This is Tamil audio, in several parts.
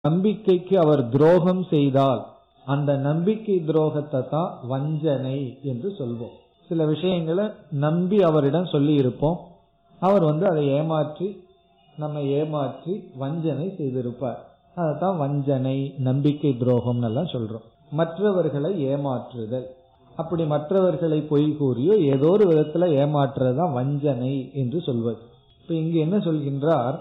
நம்பிக்கைக்கு அவர் துரோகம் செய்தால் அந்த நம்பிக்கை துரோகத்தை தான் வஞ்சனை என்று சொல்வோம் சில விஷயங்களை நம்பி அவரிடம் சொல்லி இருப்போம் அவர் வந்து அதை ஏமாற்றி நம்ம ஏமாற்றி வஞ்சனை செய்திருப்பார் அதைத்தான் வஞ்சனை நம்பிக்கை துரோகம் எல்லாம் சொல்றோம் மற்றவர்களை ஏமாற்றுதல் அப்படி மற்றவர்களை பொய் கூறியோ ஏதோ ஒரு விதத்துல ஏமாற்றுறதுதான் வஞ்சனை என்று சொல்வது இப்ப இங்கு என்ன சொல்கின்றார்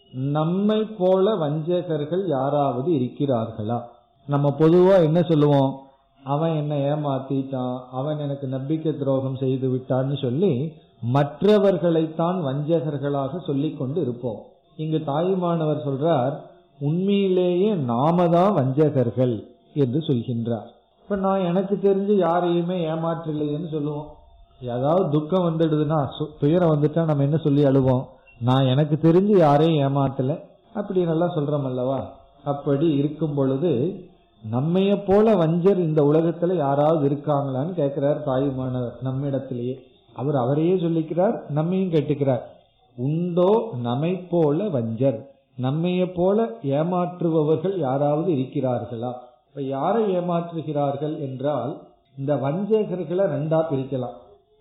நம்மை போல வஞ்சகர்கள் யாராவது இருக்கிறார்களா நம்ம பொதுவா என்ன சொல்லுவோம் அவன் என்ன ஏமாத்திட்டான் அவன் எனக்கு நம்பிக்கை துரோகம் செய்து விட்டான்னு சொல்லி மற்றவர்களைத்தான் வஞ்சகர்களாக சொல்லிக் கொண்டு இருப்போம் இங்கு தாயுமானவர் சொல்றார் உண்மையிலேயே நாம தான் வஞ்சகர்கள் என்று சொல்கின்றார் இப்ப நான் எனக்கு தெரிஞ்சு யாரையுமே ஏமாற்றலையேன்னு சொல்லுவோம் ஏதாவது துக்கம் வந்துடுதுன்னா துயரம் வந்துட்டா நம்ம என்ன சொல்லி அழுவோம் நான் எனக்கு தெரிஞ்சு யாரையும் ஏமாத்தல அப்படி நல்லா சொல்றோம் அல்லவா அப்படி இருக்கும் பொழுது நம்மைய போல வஞ்சர் இந்த உலகத்துல யாராவது இருக்காங்களான்னு கேட்கிறார் தாயுமானவர் நம்மிடத்திலேயே அவர் அவரையே சொல்லிக்கிறார் நம்மையும் கேட்டுக்கிறார் உண்டோ நம்மை போல வஞ்சர் நம்மைய போல ஏமாற்றுபவர்கள் யாராவது இருக்கிறார்களா இப்ப யாரை ஏமாற்றுகிறார்கள் என்றால் இந்த வஞ்சகர்களை ரெண்டா பிரிக்கலாம்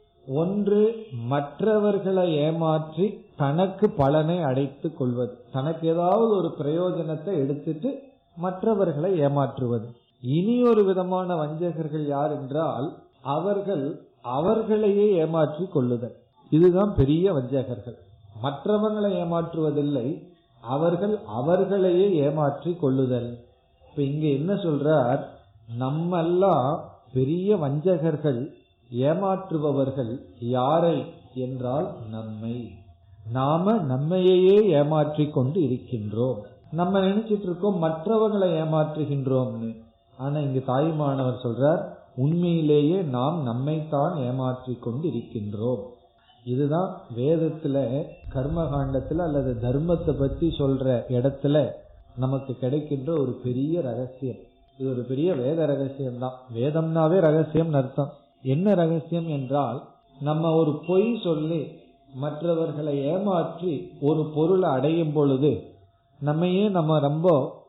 ஒன்று மற்றவர்களை ஏமாற்றி தனக்கு பலனை அடைத்துக் கொள்வது தனக்கு ஏதாவது ஒரு பிரயோஜனத்தை எடுத்துட்டு மற்றவர்களை ஏமாற்றுவது இனி ஒரு விதமான வஞ்சகர்கள் யார் என்றால் அவர்கள் அவர்களையே ஏமாற்றி கொள்ளுதல் இதுதான் பெரிய வஞ்சகர்கள் மற்றவங்களை ஏமாற்றுவதில்லை அவர்கள் அவர்களையே ஏமாற்றி கொள்ளுதல் இப்ப இங்க என்ன சொல்றார் நம்மெல்லாம் பெரிய வஞ்சகர்கள் ஏமாற்றுபவர்கள் யாரை என்றால் நம்மை நாம நம்மையே ஏமாற்றி கொண்டு இருக்கின்றோம் நம்ம நினைச்சிட்டு இருக்கோம் மற்றவங்களை ஏமாற்றுகின்றோம்னு ஆனா இங்க தாய்மானவர் சொல்றார் உண்மையிலேயே நாம் நம்மைத்தான் ஏமாற்றி கொண்டு இருக்கின்றோம் இதுதான் வேதத்துல கர்மகாண்டத்துல அல்லது தர்மத்தை பத்தி சொல்ற இடத்துல நமக்கு கிடைக்கின்ற ஒரு பெரிய ரகசியம் இது ஒரு பெரிய வேத ரகசியம் தான் வேதம்னாவே ரகசியம் அர்த்தம் என்ன ரகசியம் என்றால் நம்ம ஒரு பொய் சொல்லி மற்றவர்களை ஏமாற்றி ஒரு பொருளை அடையும் பொழுது நம்மையே நம்ம ரொம்ப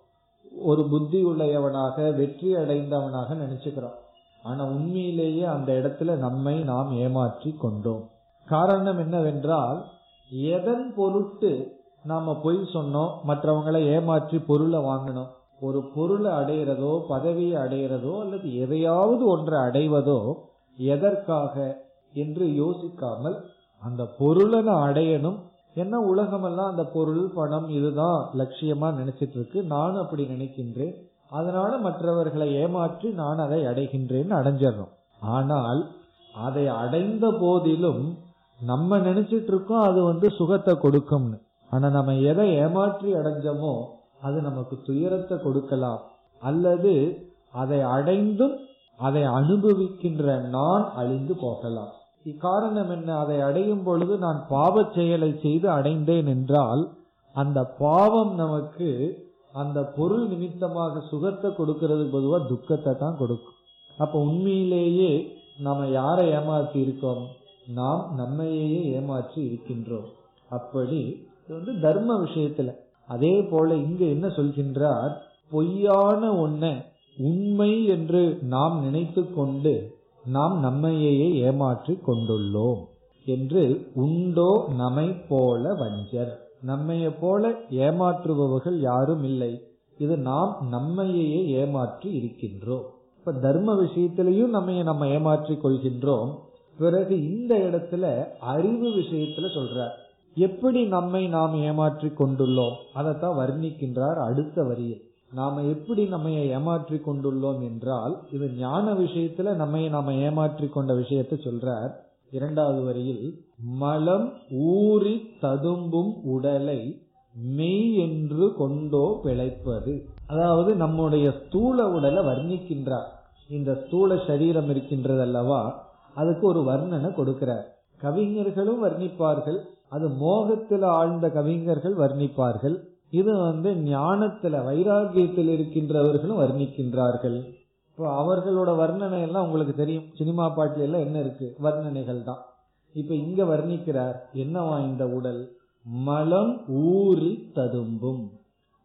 ஒரு புத்தி உள்ளவனாக வெற்றி அடைந்தவனாக நினைச்சுக்கிறோம் ஆனா உண்மையிலேயே அந்த இடத்துல நம்மை நாம் ஏமாற்றி கொண்டோம் காரணம் என்னவென்றால் எதன் பொருட்டு நாம பொய் சொன்னோம் மற்றவங்களை ஏமாற்றி பொருளை வாங்கணும் ஒரு பொருளை அடையிறதோ பதவியை அடையிறதோ அல்லது எதையாவது ஒன்றை அடைவதோ எதற்காக என்று யோசிக்காமல் அந்த பொருளை நான் அடையணும் என்ன உலகமெல்லாம் அந்த பொருள் பணம் இதுதான் லட்சியமா நினைச்சிட்டு இருக்கு நானும் அப்படி நினைக்கின்றேன் அதனால மற்றவர்களை ஏமாற்றி நான் அதை அடைகின்றேன்னு அடைஞ்சிடறோம் ஆனால் அதை அடைந்த போதிலும் நம்ம நினைச்சிட்டு இருக்கோம் அது வந்து சுகத்தை கொடுக்கும்னு ஆனா நம்ம எதை ஏமாற்றி அடைஞ்சோமோ அது நமக்கு துயரத்தை கொடுக்கலாம் அல்லது அதை அடைந்தும் அதை அனுபவிக்கின்ற நான் அழிந்து போகலாம் இக்காரணம் என்ன அதை அடையும் பொழுது நான் பாவ செயலை செய்து அடைந்தேன் என்றால் அந்த பாவம் நமக்கு அந்த பொருள் நிமித்தமாக சுகத்தை கொடுக்கிறது பொதுவா துக்கத்தை தான் கொடுக்கும் அப்ப உண்மையிலேயே நாம யாரை ஏமாற்றி இருக்கோம் நாம் நம்மையே ஏமாற்றி இருக்கின்றோம் அப்படி இது வந்து தர்ம விஷயத்துல அதே போல இங்க என்ன சொல்கின்றார் பொய்யான ஒன்ன உண்மை என்று நாம் நினைத்து கொண்டு நாம் நம்மையே ஏமாற்றி கொண்டுள்ளோம் என்று உண்டோ நம்மை போல வஞ்சர் நம்மைய போல ஏமாற்றுபவர்கள் யாரும் இல்லை இது நாம் நம்மையே ஏமாற்றி இருக்கின்றோம் இப்ப தர்ம விஷயத்திலையும் நம்ம நம்ம ஏமாற்றி கொள்கின்றோம் பிறகு இந்த இடத்துல அறிவு விஷயத்துல சொல்றார் எப்படி நம்மை நாம் ஏமாற்றி கொண்டுள்ளோம் அதைத்தான் வர்ணிக்கின்றார் அடுத்த வரியில் நாம எப்படி நம்ம ஏமாற்றி கொண்டுள்ளோம் என்றால் இது ஞான விஷயத்துல நம்மை நாம ஏமாற்றி கொண்ட விஷயத்தை சொல்றார் இரண்டாவது வரியில் மலம் ஊறி ததும்பும் உடலை மெய் என்று கொண்டோ பிழைப்பது அதாவது நம்முடைய ஸ்தூல உடலை வர்ணிக்கின்றார் இந்த ஸ்தூல சரீரம் இருக்கின்றது அல்லவா அதுக்கு ஒரு வர்ணனை கொடுக்கிறார் கவிஞர்களும் வர்ணிப்பார்கள் அது மோகத்தில் ஆழ்ந்த கவிஞர்கள் வர்ணிப்பார்கள் இது வந்து ஞானத்துல வைராகியத்தில் இருக்கின்றவர்களும் வர்ணிக்கின்றார்கள் இப்போ அவர்களோட வர்ணனை எல்லாம் உங்களுக்கு தெரியும் சினிமா பாட்டுல எல்லாம் என்ன இருக்கு வர்ணனைகள் தான் இப்ப இங்க வர்ணிக்கிறார் என்னவா இந்த உடல் மலம் ஊறி ததும்பும்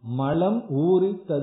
மலம் ஊறித்தது